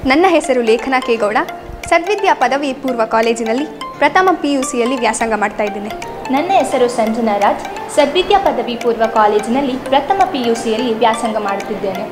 ನನ್ನ ಹೆಸರು ಲೇಖನಾ ಕೇಗೌಡ ಸದ್ವಿದ್ಯಾ ಪದವಿ ಪೂರ್ವ ಕಾಲೇಜಿನಲ್ಲಿ ಪ್ರಥಮ ಪಿ ಯು ಸಿಯಲ್ಲಿ ವ್ಯಾಸಂಗ ಮಾಡ್ತಾ ಇದ್ದೇನೆ ನನ್ನ ಹೆಸರು ಸಂಜನಾ ರಾಜ್ ಸದ್ವಿದ್ಯಾ ಪದವಿ ಪೂರ್ವ ಕಾಲೇಜಿನಲ್ಲಿ ಪ್ರಥಮ ಪಿ ಯು ಸಿಯಲ್ಲಿ ವ್ಯಾಸಂಗ ಮಾಡುತ್ತಿದ್ದೇನೆ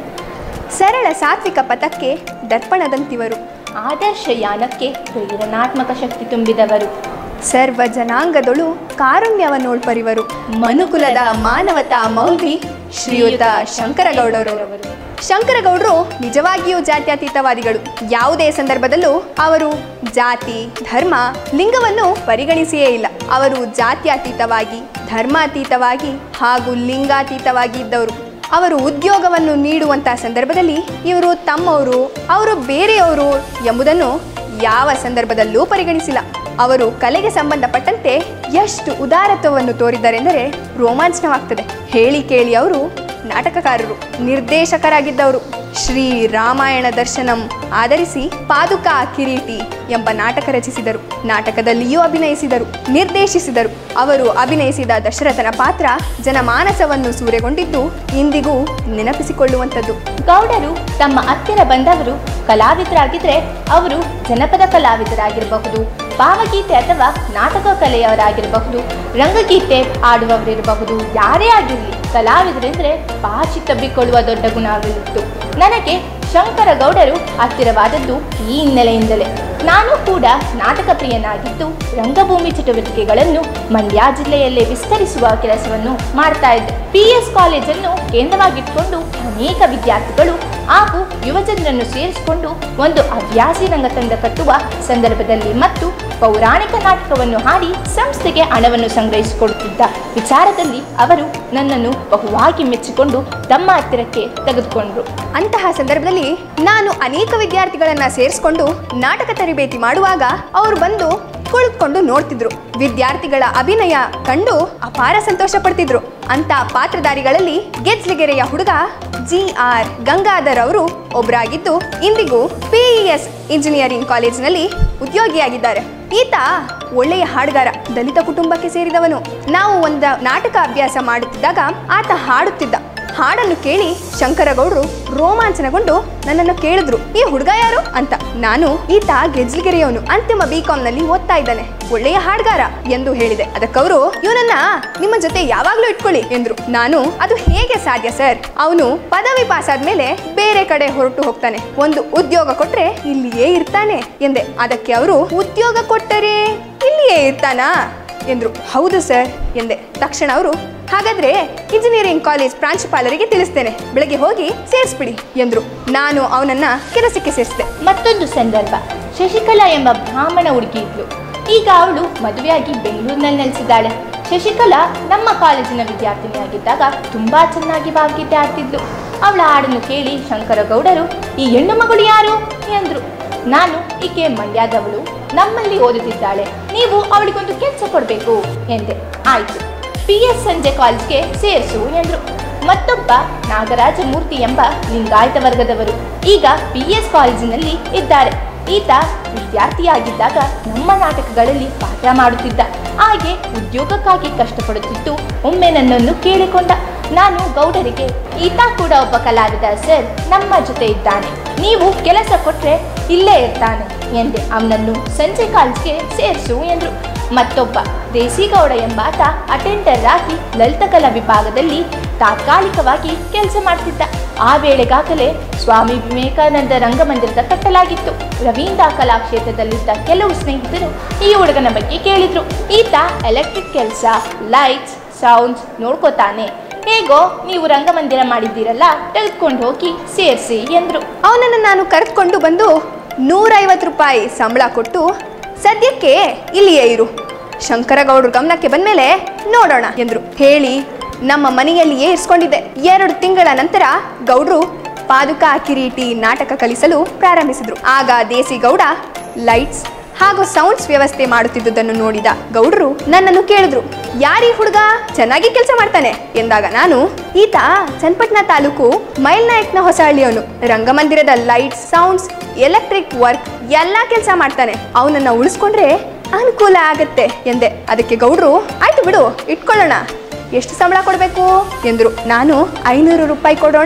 ಸರಳ ಸಾತ್ವಿಕ ಪಥಕ್ಕೆ ದರ್ಪಣದಂತಿವರು ಆದರ್ಶ ಯಾನಕ್ಕೆ ಪ್ರೇರಣಾತ್ಮಕ ಶಕ್ತಿ ತುಂಬಿದವರು ಸರ್ವ ಜನಾಂಗದೊಳು ಕಾರುಣ್ಯವನ್ನೋಳ್ಪರಿವರು ಮನುಕುಲದ ಮಾನವತಾ ಮೌಲ್ವಿ ಶ್ರೀಯುತ ಶಂಕರಗೌಡರವರು ಶಂಕರಗೌಡರು ನಿಜವಾಗಿಯೂ ಜಾತ್ಯತೀತವಾದಿಗಳು ಯಾವುದೇ ಸಂದರ್ಭದಲ್ಲೂ ಅವರು ಜಾತಿ ಧರ್ಮ ಲಿಂಗವನ್ನು ಪರಿಗಣಿಸಿಯೇ ಇಲ್ಲ ಅವರು ಜಾತ್ಯತೀತವಾಗಿ ಧರ್ಮಾತೀತವಾಗಿ ಹಾಗೂ ಲಿಂಗಾತೀತವಾಗಿ ಇದ್ದವರು ಅವರು ಉದ್ಯೋಗವನ್ನು ನೀಡುವಂತಹ ಸಂದರ್ಭದಲ್ಲಿ ಇವರು ತಮ್ಮವರು ಅವರು ಬೇರೆಯವರು ಎಂಬುದನ್ನು ಯಾವ ಸಂದರ್ಭದಲ್ಲೂ ಪರಿಗಣಿಸಿಲ್ಲ ಅವರು ಕಲೆಗೆ ಸಂಬಂಧಪಟ್ಟಂತೆ ಎಷ್ಟು ಉದಾರತ್ವವನ್ನು ತೋರಿದ್ದಾರೆಂದರೆ ರೋಮಾಂಚನವಾಗ್ತದೆ ಹೇಳಿ ಕೇಳಿ ಅವರು ನಾಟಕಕಾರರು ನಿರ್ದೇಶಕರಾಗಿದ್ದವರು ಶ್ರೀ ರಾಮಾಯಣ ದರ್ಶನಂ ಆಧರಿಸಿ ಪಾದುಕಾ ಕಿರೀಟಿ ಎಂಬ ನಾಟಕ ರಚಿಸಿದರು ನಾಟಕದಲ್ಲಿಯೂ ಅಭಿನಯಿಸಿದರು ನಿರ್ದೇಶಿಸಿದರು ಅವರು ಅಭಿನಯಿಸಿದ ದಶರಥನ ಪಾತ್ರ ಜನಮಾನಸವನ್ನು ಸೂರೆಗೊಂಡಿದ್ದು ಇಂದಿಗೂ ನೆನಪಿಸಿಕೊಳ್ಳುವಂಥದ್ದು ಗೌಡರು ತಮ್ಮ ಹತ್ತಿರ ಬಂದವರು ಕಲಾವಿದರಾಗಿದ್ದರೆ ಅವರು ಜನಪದ ಕಲಾವಿದರಾಗಿರಬಹುದು ಭಾವಗೀತೆ ಅಥವಾ ನಾಟಕ ಕಲೆಯವರಾಗಿರಬಹುದು ರಂಗಗೀತೆ ಆಡುವವರಿರಬಹುದು ಯಾರೇ ಆಗಿರಲಿ ಕಲಾವಿದರೆಂದರೆ ಪಾಚಿ ತಬ್ಬಿಕೊಳ್ಳುವ ದೊಡ್ಡ ಗುಣವಿತ್ತು ನನಗೆ ಶಂಕರ ಗೌಡರು ಹತ್ತಿರವಾದದ್ದು ಈ ಹಿನ್ನೆಲೆಯಿಂದಲೇ ನಾನು ಕೂಡ ನಾಟಕ ಪ್ರಿಯನಾಗಿದ್ದು ರಂಗಭೂಮಿ ಚಟುವಟಿಕೆಗಳನ್ನು ಮಂಡ್ಯ ಜಿಲ್ಲೆಯಲ್ಲೇ ವಿಸ್ತರಿಸುವ ಕೆಲಸವನ್ನು ಮಾಡ್ತಾ ಇದ್ದೆ ಪಿ ಎಸ್ ಕಾಲೇಜನ್ನು ಕೇಂದ್ರವಾಗಿಟ್ಕೊಂಡು ಅನೇಕ ವಿದ್ಯಾರ್ಥಿಗಳು ಹಾಗೂ ಯುವಜನರನ್ನು ಸೇರಿಸಿಕೊಂಡು ಒಂದು ಹವ್ಯಾಸಿ ರಂಗತಂಡ ಕಟ್ಟುವ ಸಂದರ್ಭದಲ್ಲಿ ಮತ್ತು ಪೌರಾಣಿಕ ನಾಟಕವನ್ನು ಹಾಡಿ ಸಂಸ್ಥೆಗೆ ಹಣವನ್ನು ಸಂಗ್ರಹಿಸಿಕೊಡುತ್ತಿದ್ದ ವಿಚಾರದಲ್ಲಿ ಅವರು ನನ್ನನ್ನು ಬಹುವಾಗಿ ಮೆಚ್ಚಿಕೊಂಡು ತಮ್ಮ ಹತ್ತಿರಕ್ಕೆ ತೆಗೆದುಕೊಂಡರು ಅಂತಹ ಸಂದರ್ಭದಲ್ಲಿ ನಾನು ಅನೇಕ ವಿದ್ಯಾರ್ಥಿಗಳನ್ನ ಸೇರಿಸ್ಕೊಂಡು ನಾಟಕ ತರಬೇತಿ ಮಾಡುವಾಗ ಅವರು ಬಂದು ಕುಳಿತುಕೊಂಡು ನೋಡ್ತಿದ್ರು ವಿದ್ಯಾರ್ಥಿಗಳ ಅಭಿನಯ ಕಂಡು ಅಪಾರ ಸಂತೋಷ ಪಡ್ತಿದ್ರು ಅಂತ ಪಾತ್ರಧಾರಿಗಳಲ್ಲಿ ಗೆಜ್ಲಿಗೆರೆಯ ಹುಡುಗ ಜಿ ಆರ್ ಗಂಗಾಧರ್ ಅವರು ಒಬ್ಬರಾಗಿದ್ದು ಇಂದಿಗೂ ಪಿಇಎಸ್ ಇಂಜಿನಿಯರಿಂಗ್ ಕಾಲೇಜಿನಲ್ಲಿ ಉದ್ಯೋಗಿಯಾಗಿದ್ದಾರೆ ಈತ ಒಳ್ಳೆಯ ಹಾಡುಗಾರ ದಲಿತ ಕುಟುಂಬಕ್ಕೆ ಸೇರಿದವನು ನಾವು ಒಂದು ನಾಟಕ ಅಭ್ಯಾಸ ಮಾಡುತ್ತಿದ್ದಾಗ ಆತ ಹಾಡುತ್ತಿದ್ದ ಹಾಡನ್ನು ಕೇಳಿ ಶಂಕರಗೌಡರು ರೋಮಾಂಚನಗೊಂಡು ನನ್ನನ್ನು ಕೇಳಿದ್ರು ಈ ಹುಡುಗ ಯಾರು ಅಂತ ನಾನು ಈತ ಗೆಜ್ಲಿಗೆರೆಯವನು ಅಂತಿಮ ಬಿ ನಲ್ಲಿ ಓದ್ತಾ ಇದ್ದಾನೆ ಒಳ್ಳೆಯ ಹಾಡ್ಗಾರ ಎಂದು ಹೇಳಿದೆ ಅದಕ್ಕವರು ಇವನನ್ನ ನಿಮ್ಮ ಜೊತೆ ಯಾವಾಗ್ಲೂ ಇಟ್ಕೊಳ್ಳಿ ಎಂದ್ರು ನಾನು ಅದು ಹೇಗೆ ಸಾಧ್ಯ ಸರ್ ಅವನು ಪದವಿ ಪಾಸ್ ಆದ್ಮೇಲೆ ಬೇರೆ ಕಡೆ ಹೊರಟು ಹೋಗ್ತಾನೆ ಒಂದು ಉದ್ಯೋಗ ಕೊಟ್ರೆ ಇಲ್ಲಿಯೇ ಇರ್ತಾನೆ ಎಂದೆ ಅದಕ್ಕೆ ಅವರು ಉದ್ಯೋಗ ಕೊಟ್ಟರೆ ಇಲ್ಲಿಯೇ ಇರ್ತಾನಾ ಎಂದ್ರು ಹೌದು ಸರ್ ಎಂದೆ ತಕ್ಷಣ ಅವರು ಹಾಗಾದ್ರೆ ಇಂಜಿನಿಯರಿಂಗ್ ಕಾಲೇಜ್ ಪ್ರಾಂಶುಪಾಲರಿಗೆ ತಿಳಿಸ್ತೇನೆ ಬೆಳಗ್ಗೆ ಹೋಗಿ ಸೇರಿಸ್ಬಿಡಿ ಎಂದ್ರು ನಾನು ಅವನನ್ನ ಕೆಲಸಕ್ಕೆ ಸೇರಿಸಿದೆ ಮತ್ತೊಂದು ಸಂದರ್ಭ ಶಶಿಕಲಾ ಎಂಬ ಬ್ರಾಹ್ಮಣ ಹುಡುಗಿ ಇದ್ಲು ಈಗ ಅವಳು ಮದುವೆಯಾಗಿ ಬೆಂಗಳೂರಿನಲ್ಲಿ ನೆಲೆಸಿದ್ದಾಳೆ ಶಶಿಕಲಾ ನಮ್ಮ ಕಾಲೇಜಿನ ವಿದ್ಯಾರ್ಥಿನಿಯಾಗಿದ್ದಾಗ ತುಂಬಾ ಚೆನ್ನಾಗಿ ಭಾವಗೀತೆ ಆಡ್ತಿದ್ಲು ಅವಳ ಹಾಡನ್ನು ಕೇಳಿ ಶಂಕರಗೌಡರು ಈ ಹೆಣ್ಣು ಮಗಳು ಯಾರು ಎಂದ್ರು ನಾನು ಈಕೆ ಮಂಡ್ಯದವಳು ನಮ್ಮಲ್ಲಿ ಓದುತ್ತಿದ್ದಾಳೆ ನೀವು ಅವಳಿಗೊಂದು ಕೆಲಸ ಕೊಡಬೇಕು ಎಂದೆ ಆಯ್ತು ಪಿ ಎಸ್ ಸಂಜೆ ಕಾಲೇಜ್ಗೆ ಸೇರಿಸು ಎಂದರು ಮತ್ತೊಬ್ಬ ನಾಗರಾಜ ಮೂರ್ತಿ ಎಂಬ ಲಿಂಗಾಯತ ವರ್ಗದವರು ಈಗ ಪಿ ಎಸ್ ಕಾಲೇಜಿನಲ್ಲಿ ಇದ್ದಾರೆ ಈತ ವಿದ್ಯಾರ್ಥಿಯಾಗಿದ್ದಾಗ ನಮ್ಮ ನಾಟಕಗಳಲ್ಲಿ ಪಾತ್ರ ಮಾಡುತ್ತಿದ್ದ ಹಾಗೆ ಉದ್ಯೋಗಕ್ಕಾಗಿ ಕಷ್ಟಪಡುತ್ತಿದ್ದು ಒಮ್ಮೆ ನನ್ನನ್ನು ಕೇಳಿಕೊಂಡ ನಾನು ಗೌಡರಿಗೆ ಈತ ಕೂಡ ಒಬ್ಬ ಕಲಾವಿದ ಸರ್ ನಮ್ಮ ಜೊತೆ ಇದ್ದಾನೆ ನೀವು ಕೆಲಸ ಕೊಟ್ರೆ ಇಲ್ಲೇ ಇರ್ತಾನೆ ಎಂದೆ ಅವನನ್ನು ಸಂಜೆ ಕಾಲೇಜ್ಗೆ ಸೇರಿಸು ಎಂದರು ಮತ್ತೊಬ್ಬ ದೇಸಿಗೌಡ ಎಂಬಾತ ಅಟೆಂಡರ್ ಆಗಿ ಲಲಿತಕಲಾ ವಿಭಾಗದಲ್ಲಿ ತಾತ್ಕಾಲಿಕವಾಗಿ ಕೆಲಸ ಮಾಡ್ತಿದ್ದ ಆ ವೇಳೆಗಾಗಲೇ ಸ್ವಾಮಿ ವಿವೇಕಾನಂದ ರಂಗಮಂದಿರದ ಕಟ್ಟಲಾಗಿತ್ತು ರವೀಂದ್ರ ಕಲಾಕ್ಷೇತ್ರದಲ್ಲಿದ್ದ ಕೆಲವು ಸ್ನೇಹಿತರು ಈ ಹುಡುಗನ ಬಗ್ಗೆ ಕೇಳಿದ್ರು ಈತ ಎಲೆಕ್ಟ್ರಿಕ್ ಕೆಲಸ ಲೈಟ್ಸ್ ಸೌಂಡ್ಸ್ ನೋಡ್ಕೋತಾನೆ ಹೇಗೋ ನೀವು ರಂಗಮಂದಿರ ಮಾಡಿದ್ದೀರಲ್ಲ ತೆಗೆದುಕೊಂಡು ಹೋಗಿ ಸೇರಿಸಿ ಎಂದರು ಅವನನ್ನು ನಾನು ಕರೆದುಕೊಂಡು ಬಂದು ನೂರೈವತ್ತು ರೂಪಾಯಿ ಸಂಬಳ ಕೊಟ್ಟು ಸದ್ಯಕ್ಕೆ ಇಲ್ಲಿಯೇ ಇರು ಶಂಕರಗೌಡ್ರ ಗಮನಕ್ಕೆ ಬಂದ್ಮೇಲೆ ನೋಡೋಣ ಎಂದ್ರು ಹೇಳಿ ನಮ್ಮ ಮನೆಯಲ್ಲಿಯೇ ಇರಿಸ್ಕೊಂಡಿದ್ದೆ ಎರಡು ತಿಂಗಳ ನಂತರ ಗೌಡ್ರು ಪಾದುಕಾ ಕಿರೀಟಿ ನಾಟಕ ಕಲಿಸಲು ಪ್ರಾರಂಭಿಸಿದ್ರು ಆಗ ದೇಸಿ ಗೌಡ ಲೈಟ್ಸ್ ಹಾಗೂ ಸೌಂಡ್ಸ್ ವ್ಯವಸ್ಥೆ ಮಾಡುತ್ತಿದ್ದುದನ್ನು ನೋಡಿದ ಗೌಡ್ರು ನನ್ನನ್ನು ಕೇಳಿದ್ರು ಯಾರೀ ಹುಡುಗ ಚೆನ್ನಾಗಿ ಕೆಲಸ ಮಾಡ್ತಾನೆ ಎಂದಾಗ ನಾನು ಈತ ಚನ್ನಪಟ್ಟಣ ತಾಲೂಕು ಮೈಲ್ನಾಯಕ್ನ ಹೊಸಹಳ್ಳಿಯವನು ರಂಗಮಂದಿರದ ಲೈಟ್ಸ್ ಸೌಂಡ್ಸ್ ಎಲೆಕ್ಟ್ರಿಕ್ ವರ್ಕ್ ಎಲ್ಲ ಕೆಲಸ ಮಾಡ್ತಾನೆ ಅವನನ್ನ ಉಳಿಸ್ಕೊಂಡ್ರೆ ಅನುಕೂಲ ಆಗತ್ತೆ ಎಂದೆ ಅದಕ್ಕೆ ಗೌಡ್ರು ಆಯ್ತು ಬಿಡು ಇಟ್ಕೊಳ್ಳೋಣ ಎಷ್ಟು ಸಂಬಳ ಕೊಡಬೇಕು ಎಂದ್ರು ನಾನು ಐನೂರು ರೂಪಾಯಿ ಕೊಡೋಣ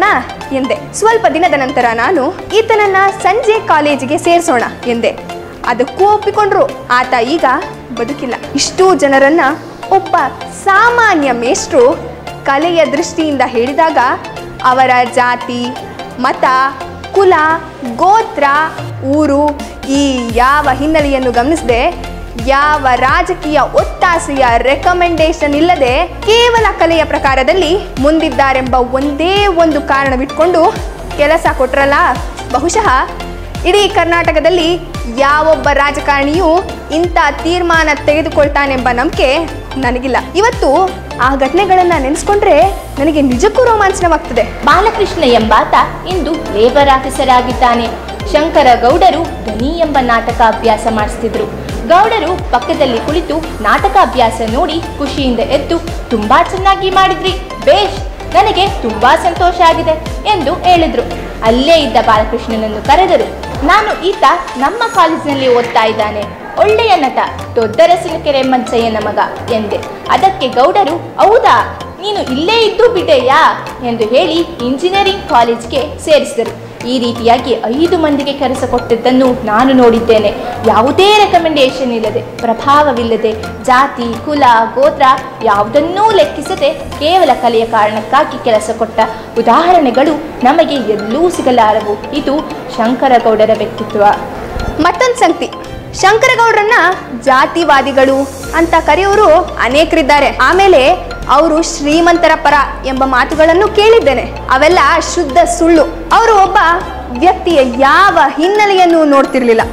ಎಂದೆ ಸ್ವಲ್ಪ ದಿನದ ನಂತರ ನಾನು ಈತನನ್ನ ಸಂಜೆ ಕಾಲೇಜಿಗೆ ಸೇರಿಸೋಣ ಎಂದೆ ಅದಕ್ಕೂ ಒಪ್ಪಿಕೊಂಡ್ರು ಆತ ಈಗ ಬದುಕಿಲ್ಲ ಇಷ್ಟೂ ಜನರನ್ನ ಒಬ್ಬ ಸಾಮಾನ್ಯ ಮೇಷ್ಟ್ರು ಕಲೆಯ ದೃಷ್ಟಿಯಿಂದ ಹೇಳಿದಾಗ ಅವರ ಜಾತಿ ಮತ ಕುಲ ಗೋತ್ರ ಊರು ಈ ಯಾವ ಹಿನ್ನೆಲೆಯನ್ನು ಗಮನಿಸದೆ ಯಾವ ರಾಜಕೀಯ ಒತ್ತಾಸೆಯ ರೆಕಮೆಂಡೇಶನ್ ಇಲ್ಲದೆ ಕೇವಲ ಕಲೆಯ ಪ್ರಕಾರದಲ್ಲಿ ಮುಂದಿದ್ದಾರೆಂಬ ಒಂದೇ ಒಂದು ಕಾರಣವಿಟ್ಕೊಂಡು ಕೆಲಸ ಕೊಟ್ರಲ್ಲ ಬಹುಶಃ ಇಡೀ ಕರ್ನಾಟಕದಲ್ಲಿ ಯಾವೊಬ್ಬ ರಾಜಕಾರಣಿಯೂ ಇಂಥ ತೀರ್ಮಾನ ತೆಗೆದುಕೊಳ್ತಾನೆಂಬ ನಂಬಿಕೆ ನನಗಿಲ್ಲ ಇವತ್ತು ಆ ಘಟನೆಗಳನ್ನ ನೆನೆಸ್ಕೊಂಡ್ರೆ ನನಗೆ ನಿಜಕ್ಕೂ ರೋಮಾಂಚನವಾಗ್ತದೆ ಬಾಲಕೃಷ್ಣ ಎಂಬಾತ ಇಂದು ಲೇಬರ್ ಆಫೀಸರ್ ಆಗಿದ್ದಾನೆ ಶಂಕರ ಗೌಡರು ದನಿ ಎಂಬ ನಾಟಕ ಅಭ್ಯಾಸ ಮಾಡಿಸ್ತಿದ್ರು ಗೌಡರು ಪಕ್ಕದಲ್ಲಿ ಕುಳಿತು ನಾಟಕ ಅಭ್ಯಾಸ ನೋಡಿ ಖುಷಿಯಿಂದ ಎದ್ದು ತುಂಬಾ ಚೆನ್ನಾಗಿ ಮಾಡಿದ್ರಿ ಬೇಷ್ ನನಗೆ ತುಂಬಾ ಸಂತೋಷ ಆಗಿದೆ ಎಂದು ಹೇಳಿದ್ರು ಅಲ್ಲೇ ಇದ್ದ ಬಾಲಕೃಷ್ಣನನ್ನು ಕರೆದರು ನಾನು ಈತ ನಮ್ಮ ಕಾಲೇಜಿನಲ್ಲಿ ಓದ್ತಾ ಇದ್ದಾನೆ ಒಳ್ಳೆಯ ನಟ ದೊಡ್ಡರಸಿನಕೆರೆ ಮಂಚಯ್ಯನ ಮಗ ಎಂದೆ ಅದಕ್ಕೆ ಗೌಡರು ಹೌದಾ ನೀನು ಇಲ್ಲೇ ಇದ್ದು ಬಿಟ್ಟೆಯಾ ಎಂದು ಹೇಳಿ ಇಂಜಿನಿಯರಿಂಗ್ ಕಾಲೇಜ್ಗೆ ಸೇರಿಸಿದರು ಈ ರೀತಿಯಾಗಿ ಐದು ಮಂದಿಗೆ ಕೆಲಸ ಕೊಟ್ಟಿದ್ದನ್ನು ನಾನು ನೋಡಿದ್ದೇನೆ ಯಾವುದೇ ರೆಕಮೆಂಡೇಶನ್ ಇಲ್ಲದೆ ಪ್ರಭಾವವಿಲ್ಲದೆ ಜಾತಿ ಕುಲ ಗೋತ್ರ ಯಾವುದನ್ನೂ ಲೆಕ್ಕಿಸದೆ ಕೇವಲ ಕಲೆಯ ಕಾರಣಕ್ಕಾಗಿ ಕೆಲಸ ಕೊಟ್ಟ ಉದಾಹರಣೆಗಳು ನಮಗೆ ಎಲ್ಲೂ ಸಿಗಲಾರವು ಇದು ಶಂಕರಗೌಡರ ವ್ಯಕ್ತಿತ್ವ ಮತ್ತೊಂದು ಸಂಗತಿ ಶಂಕರಗೌಡ್ರನ್ನ ಜಾತಿವಾದಿಗಳು ಅಂತ ಕರೆಯೋರು ಅನೇಕರಿದ್ದಾರೆ ಆಮೇಲೆ ಅವರು ಶ್ರೀಮಂತರ ಪರ ಎಂಬ ಮಾತುಗಳನ್ನು ಕೇಳಿದ್ದೇನೆ ಅವೆಲ್ಲ ಶುದ್ಧ ಸುಳ್ಳು ಅವರು ಒಬ್ಬ ವ್ಯಕ್ತಿಯ ಯಾವ ಹಿನ್ನೆಲೆಯನ್ನು ನೋಡ್ತಿರ್ಲಿಲ್ಲ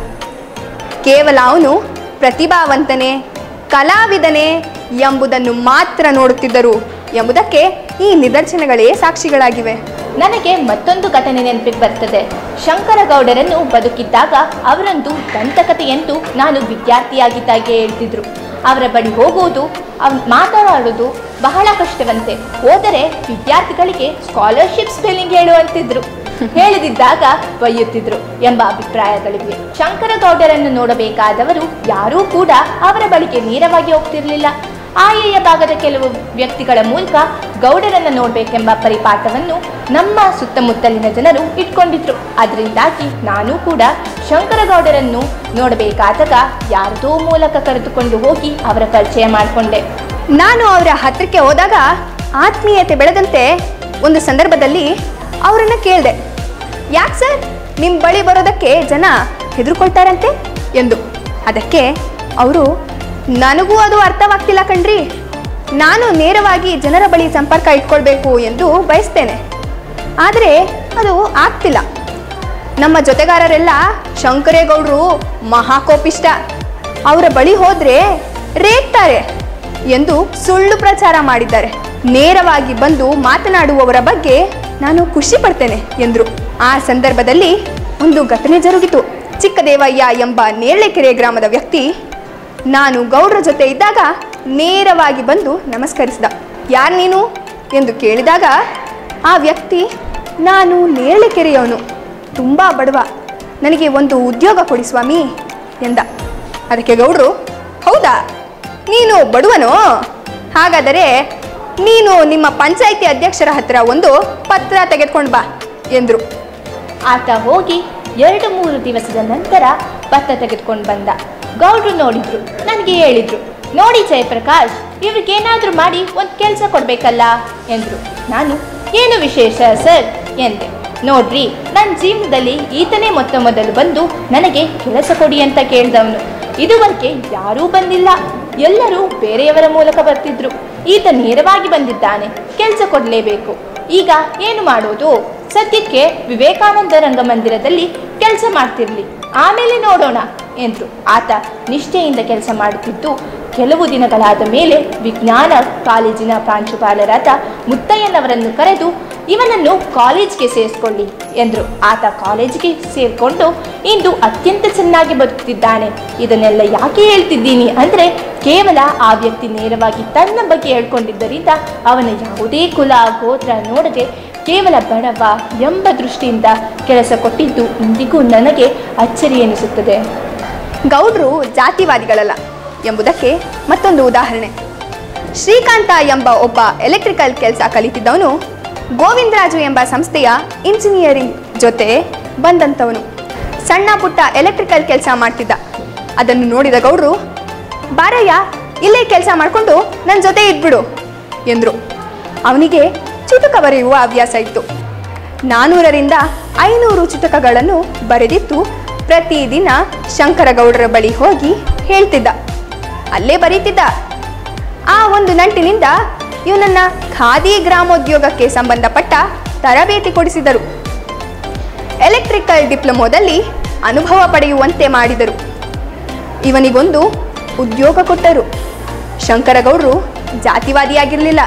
ಕೇವಲ ಅವನು ಪ್ರತಿಭಾವಂತನೇ ಕಲಾವಿದನೇ ಎಂಬುದನ್ನು ಮಾತ್ರ ನೋಡುತ್ತಿದ್ದರು ಎಂಬುದಕ್ಕೆ ಈ ನಿದರ್ಶನಗಳೇ ಸಾಕ್ಷಿಗಳಾಗಿವೆ ನನಗೆ ಮತ್ತೊಂದು ಘಟನೆ ನೆನಪಿಗೆ ಬರ್ತದೆ ಶಂಕರಗೌಡರನ್ನು ಬದುಕಿದ್ದಾಗ ಅವರೊಂದು ದಂತಕಥೆಯಂತೂ ನಾನು ವಿದ್ಯಾರ್ಥಿಯಾಗಿದ್ದಾಗೆ ಹೇಳ್ತಿದ್ರು ಅವರ ಬಳಿ ಹೋಗುವುದು ಅವ್ ಮಾತನಾಡುವುದು ಬಹಳ ಕಷ್ಟವಂತೆ ಹೋದರೆ ವಿದ್ಯಾರ್ಥಿಗಳಿಗೆ ಸ್ಕಾಲರ್ಶಿಪ್ ಸ್ಪೆಲ್ಲಿಂಗ್ ಹೇಳುವಂತಿದ್ರು ಹೇಳದಿದ್ದಾಗ ಬೈಯುತ್ತಿದ್ರು ಎಂಬ ಅಭಿಪ್ರಾಯಗಳಿವೆ ಶಂಕರಗೌಡರನ್ನು ನೋಡಬೇಕಾದವರು ಯಾರೂ ಕೂಡ ಅವರ ಬಳಿಗೆ ನೇರವಾಗಿ ಹೋಗ್ತಿರ್ಲಿಲ್ಲ ಆಯೆಯ ಭಾಗದ ಕೆಲವು ವ್ಯಕ್ತಿಗಳ ಮೂಲಕ ಗೌಡರನ್ನು ನೋಡಬೇಕೆಂಬ ಪರಿಪಾಠವನ್ನು ನಮ್ಮ ಸುತ್ತಮುತ್ತಲಿನ ಜನರು ಇಟ್ಕೊಂಡಿದ್ರು ಅದರಿಂದಾಗಿ ನಾನು ಕೂಡ ಶಂಕರಗೌಡರನ್ನು ನೋಡಬೇಕಾದಾಗ ಯಾರದೋ ಮೂಲಕ ಕರೆದುಕೊಂಡು ಹೋಗಿ ಅವರ ಪರಿಚಯ ಮಾಡಿಕೊಂಡೆ ನಾನು ಅವರ ಹತ್ತಿರಕ್ಕೆ ಹೋದಾಗ ಆತ್ಮೀಯತೆ ಬೆಳೆದಂತೆ ಒಂದು ಸಂದರ್ಭದಲ್ಲಿ ಅವರನ್ನು ಕೇಳಿದೆ ಯಾಕೆ ಸರ್ ನಿಮ್ಮ ಬಳಿ ಬರೋದಕ್ಕೆ ಜನ ಹೆದರ್ಕೊಳ್ತಾರಂತೆ ಎಂದು ಅದಕ್ಕೆ ಅವರು ನನಗೂ ಅದು ಅರ್ಥವಾಗ್ತಿಲ್ಲ ಕಣ್ರಿ ನಾನು ನೇರವಾಗಿ ಜನರ ಬಳಿ ಸಂಪರ್ಕ ಇಟ್ಕೊಳ್ಬೇಕು ಎಂದು ಬಯಸ್ತೇನೆ ಆದರೆ ಅದು ಆಗ್ತಿಲ್ಲ ನಮ್ಮ ಜೊತೆಗಾರರೆಲ್ಲ ಶಂಕರೇಗೌಡರು ಮಹಾಕೋಪಿಷ್ಟ ಅವರ ಬಳಿ ಹೋದ್ರೆ ರೇಗ್ತಾರೆ ಎಂದು ಸುಳ್ಳು ಪ್ರಚಾರ ಮಾಡಿದ್ದಾರೆ ನೇರವಾಗಿ ಬಂದು ಮಾತನಾಡುವವರ ಬಗ್ಗೆ ನಾನು ಖುಷಿ ಪಡ್ತೇನೆ ಎಂದರು ಆ ಸಂದರ್ಭದಲ್ಲಿ ಒಂದು ಘಟನೆ ಜರುಗಿತು ಚಿಕ್ಕದೇವಯ್ಯ ಎಂಬ ನೇರಳೆಕೆರೆ ಗ್ರಾಮದ ವ್ಯಕ್ತಿ ನಾನು ಗೌಡ್ರ ಜೊತೆ ಇದ್ದಾಗ ನೇರವಾಗಿ ಬಂದು ನಮಸ್ಕರಿಸಿದ ಯಾರು ನೀನು ಎಂದು ಕೇಳಿದಾಗ ಆ ವ್ಯಕ್ತಿ ನಾನು ನೇರಳೆಕೆರೆಯವನು ತುಂಬ ಬಡವ ನನಗೆ ಒಂದು ಉದ್ಯೋಗ ಕೊಡಿ ಸ್ವಾಮಿ ಎಂದ ಅದಕ್ಕೆ ಗೌಡ್ರು ಹೌದಾ ನೀನು ಬಡವನೋ ಹಾಗಾದರೆ ನೀನು ನಿಮ್ಮ ಪಂಚಾಯಿತಿ ಅಧ್ಯಕ್ಷರ ಹತ್ರ ಒಂದು ಪತ್ರ ತೆಗೆದುಕೊಂಡು ಬಾ ಎಂದರು ಆತ ಹೋಗಿ ಎರಡು ಮೂರು ದಿವಸದ ನಂತರ ಭತ್ತ ತೆಗೆದುಕೊಂಡು ಬಂದ ಗೌಡ್ರು ನೋಡಿದ್ರು ನನಗೆ ಹೇಳಿದ್ರು ನೋಡಿ ಜಯಪ್ರಕಾಶ್ ಇವ್ರಿಗೇನಾದ್ರೂ ಮಾಡಿ ಒಂದು ಕೆಲಸ ಕೊಡ್ಬೇಕಲ್ಲ ಎಂದ್ರು ನಾನು ಏನು ವಿಶೇಷ ಸರ್ ಎಂದೆ ನೋಡ್ರಿ ನನ್ನ ಜೀವನದಲ್ಲಿ ಈತನೇ ಮೊತ್ತ ಮೊದಲು ಬಂದು ನನಗೆ ಕೆಲಸ ಕೊಡಿ ಅಂತ ಕೇಳಿದವನು ಇದುವರೆಗೆ ಯಾರೂ ಬಂದಿಲ್ಲ ಎಲ್ಲರೂ ಬೇರೆಯವರ ಮೂಲಕ ಬರ್ತಿದ್ರು ಈತ ನೇರವಾಗಿ ಬಂದಿದ್ದಾನೆ ಕೆಲಸ ಕೊಡಲೇಬೇಕು ಈಗ ಏನು ಮಾಡೋದು ಸದ್ಯಕ್ಕೆ ವಿವೇಕಾನಂದ ರಂಗಮಂದಿರದಲ್ಲಿ ಕೆಲಸ ಮಾಡ್ತಿರ್ಲಿ ಆಮೇಲೆ ನೋಡೋಣ ಎಂದ್ರು ಆತ ನಿಷ್ಠೆಯಿಂದ ಕೆಲಸ ಮಾಡುತ್ತಿದ್ದು ಕೆಲವು ದಿನಗಳಾದ ಮೇಲೆ ವಿಜ್ಞಾನ ಕಾಲೇಜಿನ ಪ್ರಾಂಶುಪಾಲರಾದ ಮುತ್ತಯ್ಯನವರನ್ನು ಕರೆದು ಇವನನ್ನು ಕಾಲೇಜ್ಗೆ ಸೇರಿಸ್ಕೊಳ್ಳಿ ಎಂದರು ಆತ ಕಾಲೇಜಿಗೆ ಸೇರಿಕೊಂಡು ಇಂದು ಅತ್ಯಂತ ಚೆನ್ನಾಗಿ ಬದುಕುತ್ತಿದ್ದಾನೆ ಇದನ್ನೆಲ್ಲ ಯಾಕೆ ಹೇಳ್ತಿದ್ದೀನಿ ಅಂದರೆ ಕೇವಲ ಆ ವ್ಯಕ್ತಿ ನೇರವಾಗಿ ತನ್ನ ಬಗ್ಗೆ ಹೇಳ್ಕೊಂಡಿದ್ದರಿಂದ ಅವನ ಯಾವುದೇ ಕುಲ ಗೋತ್ರ ನೋಡದೆ ಕೇವಲ ಬಡವ ಎಂಬ ದೃಷ್ಟಿಯಿಂದ ಕೆಲಸ ಕೊಟ್ಟಿದ್ದು ಇಂದಿಗೂ ನನಗೆ ಅಚ್ಚರಿ ಎನಿಸುತ್ತದೆ ಗೌಡ್ರು ಜಾತಿವಾದಿಗಳಲ್ಲ ಎಂಬುದಕ್ಕೆ ಮತ್ತೊಂದು ಉದಾಹರಣೆ ಶ್ರೀಕಾಂತ ಎಂಬ ಒಬ್ಬ ಎಲೆಕ್ಟ್ರಿಕಲ್ ಕೆಲಸ ಕಲಿತಿದ್ದವನು ಗೋವಿಂದರಾಜು ಎಂಬ ಸಂಸ್ಥೆಯ ಇಂಜಿನಿಯರಿಂಗ್ ಜೊತೆ ಬಂದಂಥವನು ಸಣ್ಣ ಪುಟ್ಟ ಎಲೆಕ್ಟ್ರಿಕಲ್ ಕೆಲಸ ಮಾಡ್ತಿದ್ದ ಅದನ್ನು ನೋಡಿದ ಗೌಡ್ರು ಬಾರಯ್ಯ ಇಲ್ಲೇ ಕೆಲಸ ಮಾಡಿಕೊಂಡು ನನ್ನ ಜೊತೆ ಇದ್ಬಿಡು ಎಂದರು ಅವನಿಗೆ ಚುಟುಕ ಬರೆಯುವ ಹವ್ಯಾಸ ಇತ್ತು ನಾನೂರರಿಂದ ಐನೂರು ಚುಟಕಗಳನ್ನು ಬರೆದಿತ್ತು ಪ್ರತಿದಿನ ಶಂಕರಗೌಡರ ಬಳಿ ಹೋಗಿ ಹೇಳ್ತಿದ್ದ ಅಲ್ಲೇ ಬರೀತಿದ್ದ ಆ ಒಂದು ನಂಟಿನಿಂದ ಇವನನ್ನ ಖಾದಿ ಗ್ರಾಮೋದ್ಯೋಗಕ್ಕೆ ಸಂಬಂಧಪಟ್ಟ ತರಬೇತಿ ಕೊಡಿಸಿದರು ಎಲೆಕ್ಟ್ರಿಕಲ್ ಡಿಪ್ಲೊಮೋದಲ್ಲಿ ಅನುಭವ ಪಡೆಯುವಂತೆ ಮಾಡಿದರು ಇವನಿಗೊಂದು ಉದ್ಯೋಗ ಕೊಟ್ಟರು ಶಂಕರಗೌಡರು ಜಾತಿವಾದಿಯಾಗಿರಲಿಲ್ಲ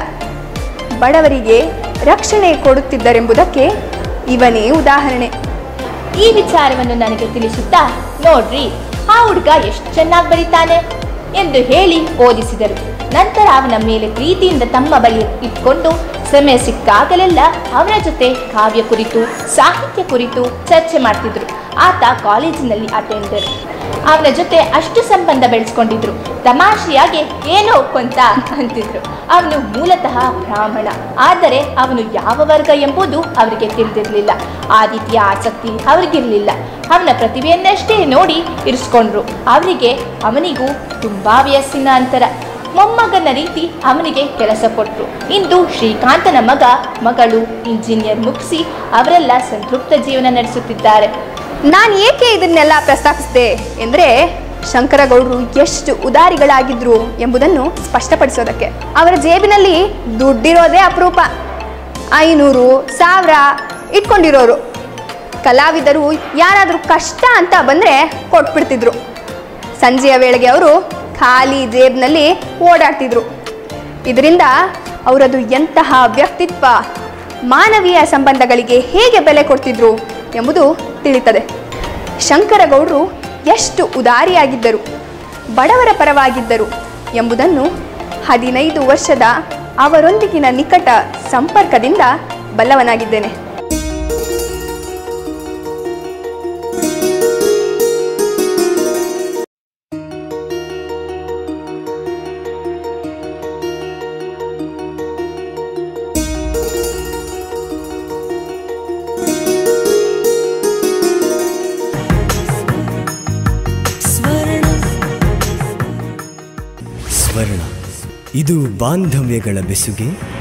ಬಡವರಿಗೆ ರಕ್ಷಣೆ ಕೊಡುತ್ತಿದ್ದರೆಂಬುದಕ್ಕೆ ಇವನೇ ಉದಾಹರಣೆ ಈ ವಿಚಾರವನ್ನು ನನಗೆ ತಿಳಿಸುತ್ತಾ ನೋಡ್ರಿ ಆ ಹುಡುಗ ಎಷ್ಟು ಚೆನ್ನಾಗಿ ಬರೀತಾನೆ ಎಂದು ಹೇಳಿ ಓದಿಸಿದರು ನಂತರ ಅವನ ಮೇಲೆ ಪ್ರೀತಿಯಿಂದ ತಮ್ಮ ಬಳಿ ಇಟ್ಕೊಂಡು ಸಮಯ ಸಿಕ್ಕಾಗಲೆಲ್ಲ ಅವನ ಜೊತೆ ಕಾವ್ಯ ಕುರಿತು ಸಾಹಿತ್ಯ ಕುರಿತು ಚರ್ಚೆ ಮಾಡ್ತಿದ್ರು ಆತ ಕಾಲೇಜಿನಲ್ಲಿ ಅಟೆಂಡರ್ ಅವನ ಜೊತೆ ಅಷ್ಟು ಸಂಬಂಧ ಬೆಳೆಸ್ಕೊಂಡಿದ್ರು ತಮಾಷೆಯಾಗಿ ಏನೋ ಕೊಂತ ಅಂತಿದ್ರು ಅವನು ಮೂಲತಃ ಬ್ರಾಹ್ಮಣ ಆದರೆ ಅವನು ಯಾವ ವರ್ಗ ಎಂಬುದು ಅವರಿಗೆ ತಿಳಿದಿರಲಿಲ್ಲ ಆ ರೀತಿಯ ಆಸಕ್ತಿ ಅವರಿಗಿರಲಿಲ್ಲ ಅವನ ಪ್ರತಿಭೆಯನ್ನಷ್ಟೇ ನೋಡಿ ಇರಿಸ್ಕೊಂಡ್ರು ಅವರಿಗೆ ಅವನಿಗೂ ತುಂಬಾ ವಯಸ್ಸಿನ ಅಂತರ ಮೊಮ್ಮಗನ ರೀತಿ ಅವನಿಗೆ ಕೆಲಸ ಕೊಟ್ಟರು ಇಂದು ಶ್ರೀಕಾಂತನ ಮಗ ಮಗಳು ಇಂಜಿನಿಯರ್ ಮುಗಿಸಿ ಅವರೆಲ್ಲ ಸಂತೃಪ್ತ ಜೀವನ ನಡೆಸುತ್ತಿದ್ದಾರೆ ನಾನು ಏಕೆ ಇದನ್ನೆಲ್ಲ ಪ್ರಸ್ತಾಪಿಸಿದೆ ಎಂದರೆ ಶಂಕರಗೌಡರು ಎಷ್ಟು ಉದಾರಿಗಳಾಗಿದ್ರು ಎಂಬುದನ್ನು ಸ್ಪಷ್ಟಪಡಿಸೋದಕ್ಕೆ ಅವರ ಜೇಬಿನಲ್ಲಿ ದುಡ್ಡಿರೋದೇ ಅಪರೂಪ ಐನೂರು ಸಾವಿರ ಇಟ್ಕೊಂಡಿರೋರು ಕಲಾವಿದರು ಯಾರಾದರೂ ಕಷ್ಟ ಅಂತ ಬಂದರೆ ಕೊಟ್ಬಿಡ್ತಿದ್ರು ಸಂಜೆಯ ವೇಳೆಗೆ ಅವರು ಖಾಲಿ ಜೇಬ್ನಲ್ಲಿ ಓಡಾಡ್ತಿದ್ರು ಇದರಿಂದ ಅವರದು ಎಂತಹ ವ್ಯಕ್ತಿತ್ವ ಮಾನವೀಯ ಸಂಬಂಧಗಳಿಗೆ ಹೇಗೆ ಬೆಲೆ ಕೊಡ್ತಿದ್ರು ಎಂಬುದು ತಿಳಿತದೆ ಶಂಕರಗೌಡರು ಎಷ್ಟು ಉದಾರಿಯಾಗಿದ್ದರು ಬಡವರ ಪರವಾಗಿದ್ದರು ಎಂಬುದನ್ನು ಹದಿನೈದು ವರ್ಷದ ಅವರೊಂದಿಗಿನ ನಿಕಟ ಸಂಪರ್ಕದಿಂದ ಬಲ್ಲವನಾಗಿದ್ದೇನೆ ಸ್ವರ್ಣ ಇದು ಬಾಂಧವ್ಯಗಳ ಬೆಸುಗೆ